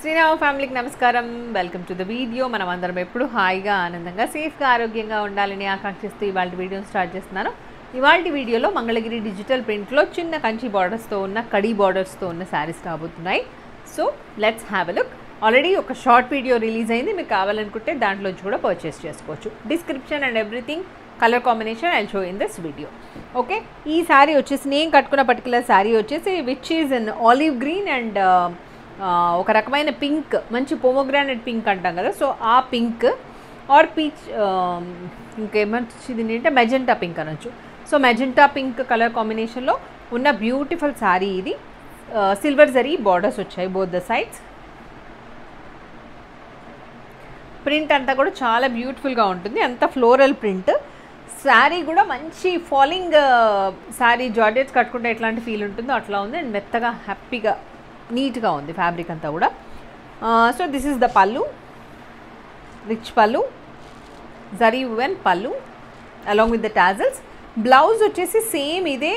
శ్రీరామ ఫ్యామిలీకి నమస్కారం welcome to the video మనం అందరం ఎప్పుడు హాయిగా ఆనందంగా సేఫ్గా ఆరోగ్యంగా ఉండాలని ఆకాంక్షిస్తూ ఇవాళ వీడియోని స్టార్ట్ చేస్తున్నాను ఇవాళ వీడియోలో మంగళగిరి డిజిటల్ ప్రింట్లో చిన్న కంచి బార్డర్స్తో ఉన్న కడీ బార్డర్స్తో ఉన్న శారీస్ రాబోతున్నాయి so let's have a look already ఒక షార్ట్ వీడియో రిలీజ్ అయింది మీకు కావాలనుకుంటే దాంట్లోంచి కూడా పర్చేస్ చేసుకోవచ్చు description and everything colour combination I show in this video okay ఈ శారీ వచ్చేసి నేను కట్టుకున్న పర్టికులర్ శారీ వచ్చేసి which is in olive green and ఒక రకమైన పింక్ మంచి పోమోగ్రానైట్ పింక్ అంటాం కదా సో ఆ పింక్ ఆర్ పీచ్ ఇంకేమొచ్చింది అంటే మెజెంటా పింక్ అనొచ్చు సో మెజెంటా పింక్ కలర్ కాంబినేషన్లో ఉన్న బ్యూటిఫుల్ శారీ ఇది సిల్వర్ జరీ బార్డర్స్ వచ్చాయి బోత్ ద సైడ్స్ ప్రింట్ అంతా కూడా చాలా బ్యూటిఫుల్గా ఉంటుంది అంత ఫ్లోరల్ ప్రింట్ శారీ కూడా మంచి ఫాలింగ్ శారీ జార్జెట్స్ కట్టుకుంటే ఎట్లాంటి ఫీల్ ఉంటుందో అట్లా ఉంది అండ్ మెత్తగా హ్యాపీగా నీట్గా ఉంది ఫ్యాబ్రిక్ అంతా కూడా so this is the pallu rich pallu zari woven pallu along with the tassels blouse వచ్చేసి సేమ్ ఇదే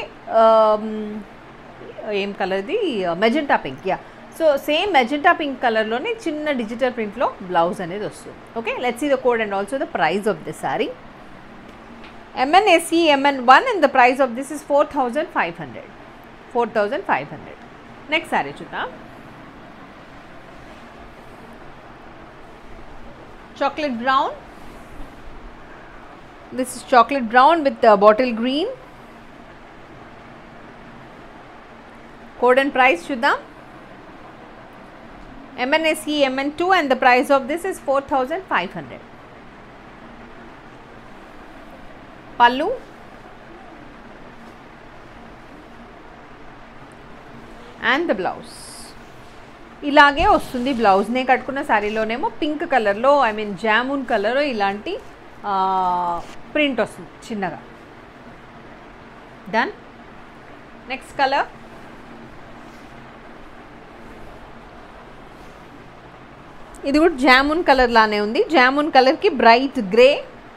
ఏం కలర్ది magenta pink yeah so same magenta pink కలర్లోనే చిన్న డిజిటల్ ప్రింట్లో బ్లౌజ్ అనేది వస్తుంది okay let's see the code and also the price of this sorry MNSE MN one and the price of this is four thousand five hundred four thousand five hundred next sari చూద్దాం chocolate brown this is chocolate brown with bottle green code and price చూద్దాం MNSE MN2 and the price of this is 4500 pallu and the blouse ఇలాగే వస్తుంది blouse నేను కట్టుకున్న శారీలోనేమో pink కలర్లో I mean jamun colour ఇలాంటి print వస్తుంది చిన్నగా డన్ నెక్స్ట్ కలర్ ఇది కూడా జామున్ కలర్ లానే ఉంది జామున్ కలర్కి bright grey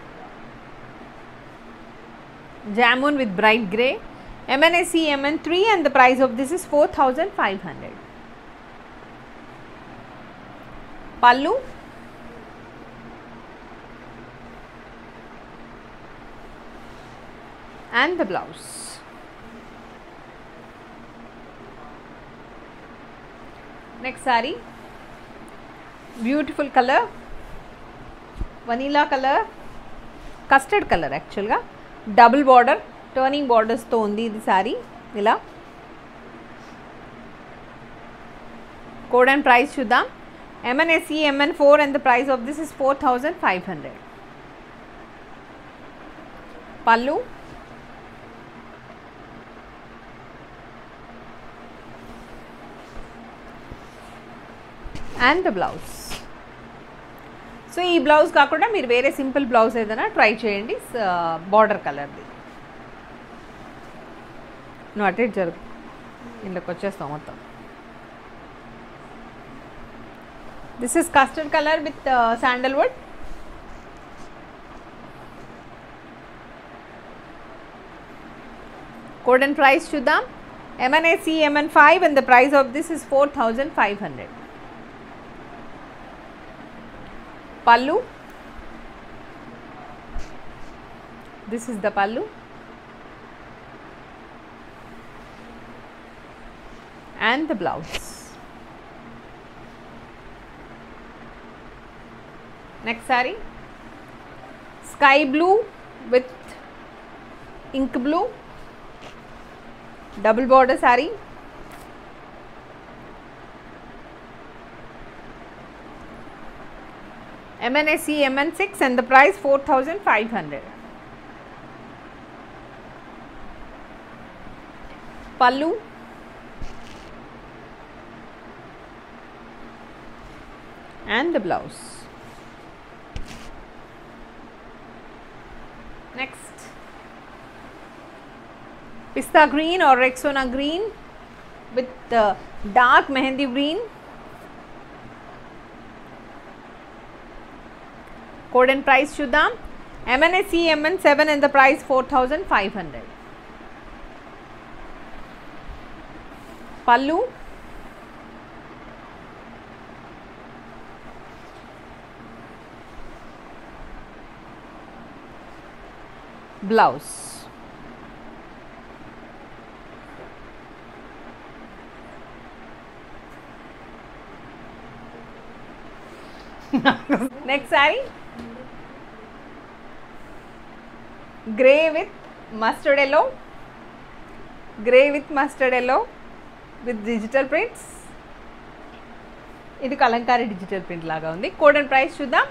jamun with bright grey MNSC MN three and the price of this is four thousand five hundred pallu and the blouse next sari beautiful colour vanilla colour custard colour యాక్చువల్గా double border turning బార్డర్స్తో ఉంది ఇది శారీ ఇలా code and price చూద్దాం MNSE MN four and the price of this is four thousand five hundred pallu and the blouse so ఈ blouse కాకుండా మీరు వేరే సింపుల్ బ్లౌజ్ ఏదైనా ట్రై చేయండి బార్డర్ కలర్ది నువ్వు అటు ఇటు జరుగు ఇంట్లోకి వచ్చేస్తావు మొత్తం this is custard colour with sandalwood code and price చూద్దాం MNAC MN five and the price of this is four thousand five hundred pallu this is the pallu and the blouse next saree sky blue with ink blue double border saree MNSE MN6 and the price 4500 pallu and the blouse next pista green or rexona green with the dark mehendi green code and price చూద్దాం MNSC MN seven and the price four thousand five hundred pallu blouse next sari grey with mustard yellow grey with mustard yellow with digital prints ఇది Kalamkari digital print లాగా ఉంది code and price చూద్దాం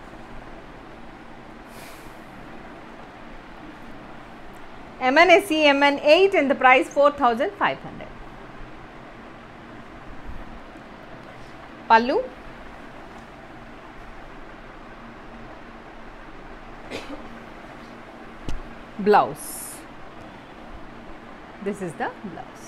MNSC MN eight and the price four thousand five hundred pallu blouse this is the blouse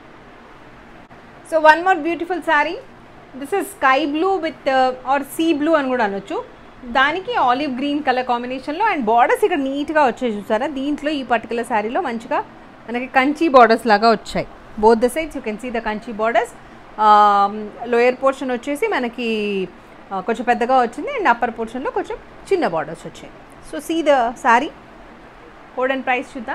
so one more beautiful sari this is sky blue with or sea blue అని కూడా అనొచ్చు దానికి olive green colour కాంబినేషన్లో and borders ఇక్కడ నీట్గా వచ్చాయి చూసారా దీంట్లో ఈ పర్టికులర్ శారీలో మంచిగా మనకి కంచి బార్డర్స్ లాగా వచ్చాయి both the sides you can see the Kanchi borders lower portion వచ్చేసి మనకి ఆ, కొంచెం పెద్దగా వచ్చింది అండ్ అప్పర్ పోర్షన్లో కొంచెం చిన్న బార్డర్స్ వచ్చాయి so see the sari code and price చూద్దాం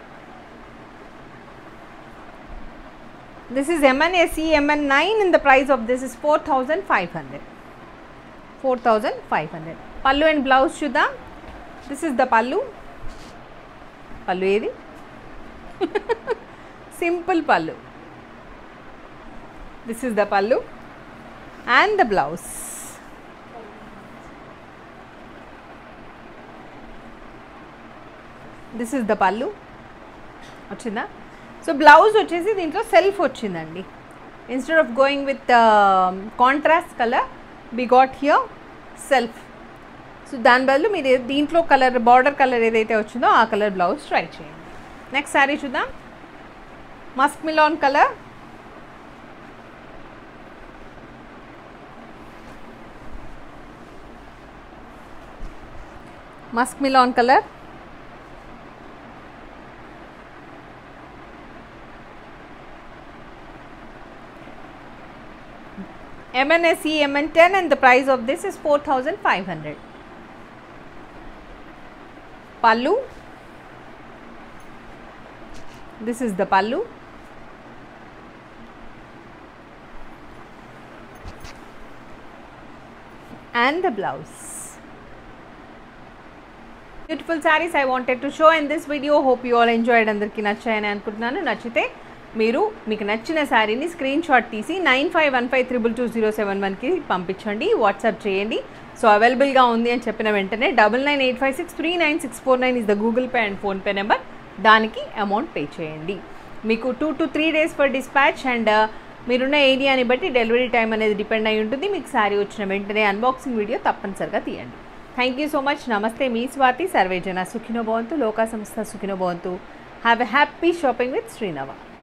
This is MNSE MN9 and the price of this is 4500. 4500. Pallu and blouse చూద్దాం this is the pallu pallu ఏది simple pallu this is the pallu and the blouse this is the pallu వచ్చిందా so blouse వచ్చేసి దీంట్లో self వచ్చిందండి instead of going with contrast colour we got here self so దాని బదులు మీరు ఏ- దీంట్లో కలర్ బార్డర్ కలర్ ఏదైతే వచ్చిందో ఆ కలర్ బ్లౌజ్ ట్రై చేయండి నెక్స్ట్ శారీ చూద్దాం musk melon colour musk melon colour MNSE MN10 and the price of this is 4500 pallu this is the pallu and the blouse beautiful saris I wanted to show in this video hope you all enjoyed అందరికీ నచ్చాయని అనుకుంటున్నాను నచ్చితే మీరు మీకు నచ్చిన శారీని screenshot తీసి nine five one five triple two zero seven వన్కి పంపించండి వాట్సాప్ చేయండి సో అవైలబుల్గా ఉంది అని చెప్పిన వెంటనే double nine eight five six three nine six four nine is the Google Pay and PhonePe number దానికి అమౌంట్ పే చేయండి మీకు two to three days for dispatch and మీరున్న ఏరియాని బట్టి డెలివరీ టైం అనేది డిపెండ్ అయి ఉంటుంది మీకు శారీ వచ్చిన వెంటనే అన్బాక్సింగ్ వీడియో తప్పనిసరిగా తీయండి థ్యాంక్ యూ సో మచ్ నమస్తే మీ స్వాతి సర్వేజన సుఖినో భవంతు లోకా సంస్థ సుఖినో భవంతు have a happy shopping with Srinava